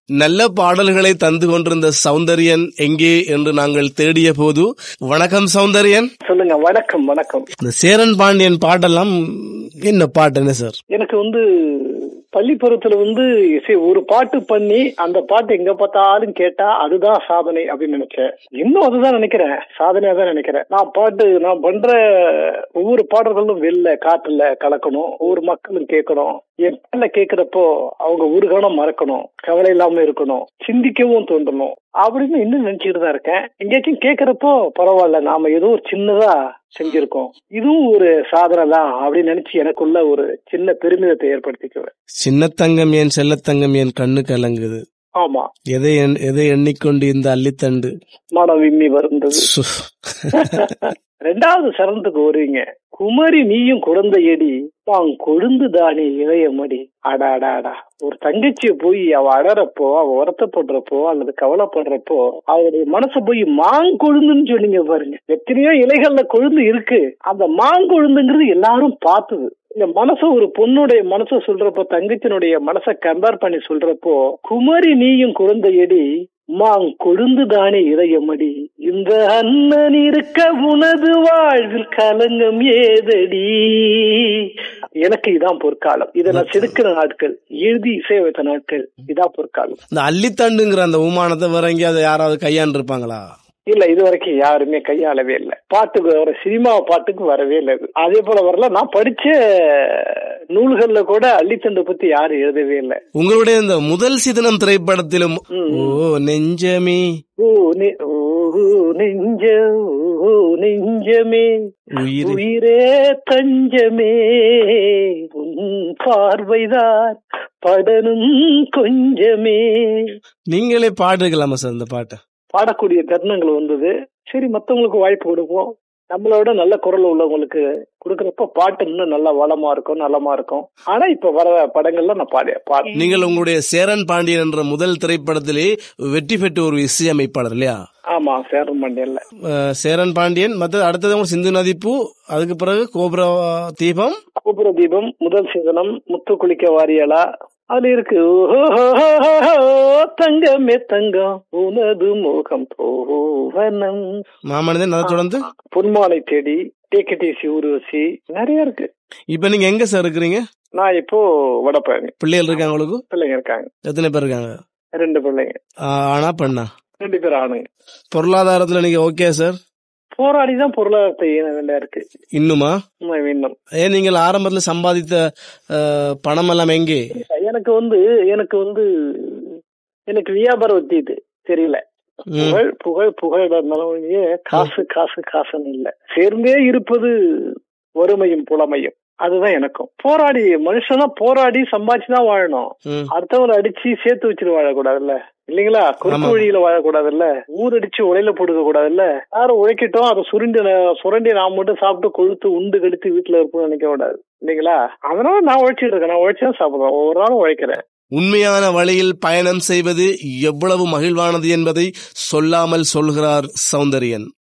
நல்ல பாடல்களை தந்து கொண்டிருந்த சௌந்தரியன் எங்கே என்று நாங்கள் தேடிய போது வணக்கம் சௌந்தரியன் சொல்லுங்க வணக்கம் வணக்கம் இந்த சேரன் பாண்டியன் பாட்டெல்லாம் என்ன பாட்டு என்ன சார் எனக்கு வந்து பள்ளி பருவத்துல வந்து சரி, ஒரு பாட்டு பண்ணி அந்த பாட்டு எங்க பார்த்தாலும் கேட்டா அதுதான் சாதனை அப்படின்னு நினைச்சேன் இன்னும் அதுதான் நினைக்கிறேன் சாதனையா தான் நினைக்கிறேன் நான் பாட்டு நான் பண்ற ஒவ்வொரு பாடல்களும் வெளில காட்டுல கலக்கணும் ஒவ்வொரு மக்களும் கேட்கணும் என் பாடல கேட்கிறப்போ அவங்க ஒரு கணம் மறக்கணும் கவலை இல்லாம இருக்கணும் சிந்திக்கவும் தோன்றணும் அப்படின்னு இன்னும் நினைச்சுட்டு தான் இருக்கேன் எங்கேயாச்சும் கேட்கறப்போ பரவாயில்ல நாம ஏதோ ஒரு சின்னதா செஞ்சிருக்கோம் இதுவும் ஒரு சாதனை தான் அப்படின்னு நினைச்சு எனக்குள்ள ஒரு சின்ன பெருமிதத்தை ஏற்படுத்திக்குவேன் சின்னத்தங்கம் என் செல்லத்தங்கம் என் கண்ணு கலங்குது ஆமா எதை எண்- எதை எண்ணிக்கொண்டு இந்த அள்ளித்தண்டு மனம் விம்மி வருந்தது சு. ரெண்டாவது சரணத்துக்கு வருவீங்க குமரி நீயும் குழந்தையடி வாங் கொழுந்து தானே இளையமடி அடாடாடா ஒரு தங்கச்சிய போய் அவ அடறப்போ அவ வருத்தப்படுறப்போ அல்லது கவலைப்படுறப்போ அவருடைய மனசு போய் மாங்கொழுந்துன்னு சொன்னீங்க பாருங்க எத்தனையோ இலைகள்ல கொழுந்து இருக்கு அந்த மாங்கொழுந்துங்கிறது எல்லாரும் பார்த்தது இந்த மனச ஒரு பொண்ணுடைய மனச சொல்றப்போ தங்கச்சினுடைய மனச கம்பேர் பண்ணி சொல்றப்போ குமரி நீயும் குழந்தையடி மாங் கொழுந்துதானே இதயமடி இந்த அண்ணன் இருக்க உனது வாழ்வில் கலங்கம் ஏதடி எனக்கு இதான் பொற்காலம் இதை நான் செதுக்கிற நாட்கள் எழுதி இசை வைத்த நாட்கள் இதான் பொற்காலம் இந்த அள்ளித்தண்டுங்கிற அந்த உமானத்தை வேற எங்கேயாவது யாராவது கையாண்டு இருப்பாங்களா இல்ல இது வரைக்கும் யாருமே கையாளவே இல்லை பாட்டுக்கு வர சினிமா பாட்டுக்கு வரவே இல்லை இது. அதே போல வரல நான் படிச்ச நூல்கள்ல கூட அள்ளித்தண்டை பத்தி யாரும் எழுதவே இல்லை உங்களுடைய இந்த முதல் சிதனம் திரைப்படத்திலும் ஓ நெஞ்சமே ஓ நெ- ஓ நெஞ்ச ஓ நெஞ்சமே உயிர் உயிரே தஞ்சமே உன் பார்வைதான் படனும் கொஞ்சமே நீங்களே பாடுக்கலாமா சார் இந்த பாட்டை பாடக்கூடிய தருணங்கள் வந்தது சரி மத்தவங்களுக்கு வாய்ப்பு கொடுப்போம் நம்மளோட நல்ல குரல் உள்ளவங்களுக்கு கொடுக்கறப்ப பாட்டு இன்னும் நல்லா வளமா இருக்கும் நலமா இருக்கும் ஆனா இப்ப வர படங்கள்ல நான் பாட பாட நீங்கள் உங்களுடைய சேரன் பாண்டியன் என்ற முதல் திரைப்படத்திலே வெற்றி பெற்ற ஒரு இசையமைப்பாளர் இல்லையா ஆமா சேரன் மண்டியல்ல அஹ், சேரன் பாண்டியன் மற்ற அடுத்தது உங்க சிந்து நதிப்பு அதுக்கு பிறகு கோபுர தீபம் கோபுர தீபம் முதல் சீதனம் முத்து குளிக்க வாரியலா அதுல இருக்கு ஓஹோ தங்கமே தங்கம் உனது முகம் போவனம் மாமனிதன் அதை தொடர்ந்து பொன்மாலை தேடி டேக்கடிசி ஊர்வசி நிறைய இருக்கு இப்ப நீங்க எங்க சார் இருக்கிறீங்க நான் இப்போ வடப்பழனி பிள்ளைகள் இருக்காங்க உங்களுக்கு பிள்ளைங்க இருக்காங்க எத்தனை பேர் இருக்காங்க ரெண்டு பிள்ளைங்க ஆஹ், ஆனா பெண்ணா ரெண்டு பேர் ஆணுங்க பொருளாதாரத்துல நீங்க ஓகே சார் போராடி தான் பொருளாதாரத்தை ஈன வேண்டியா இருக்கு இன்னுமா உண்மை இன்னும் ஏன் நீங்கள் ஆரம்பத்துல சம்பாதித்த அஹ், பணம் எல்லாம் எங்கே எனக்கு வந்து எனக்கு வந்து எனக்கு வியாபாரம் வத்திது தெரியல ம். புகழ் புகழ் புகழ் இருந்தாலும் ஒழிய காசு காசு காசுன்னு இல்ல சேர்ந்தே இருப்பது வறுமையும் புலமையும் அதுதான் எனக்கும் போராடி மனுஷனா போராடி சம்பாதிச்சுதான் வாழணும் ம். அடுத்தவங்களை அடிச்சு சேர்த்து வச்சுட்டு வாழக்கூடாதுல்ல இல்லைங்களா குறுக்கு ஆமா. வழியில வாழக்கூடாதுல்ல ஊர் அடிச்சு உலையில போட்டுக்க கூடாதுல்ல யாரும் உழைக்கட்டும் அதை சுருண்டி ந- சுரண்டி நான் மட்டும் சாப்பிட்டு கொழுத்து உண்டு கெடுத்து வீட்டுல இருப்போம்னு நினைக்க கூடாது இல்லைங்களா அதனால நான் உழைச்சிட்டு இருக்கேன் நான் உழைச்சா சாப்பிடுறேன் ஒவ்வொரு நாளும் உழைக்கிறேன் உண்மையான வழியில் பயணம் செய்வது எவ்வளவு மகிழ்வானது என்பதை சொல்லாமல் சொல்கிறார் சௌந்தரியன்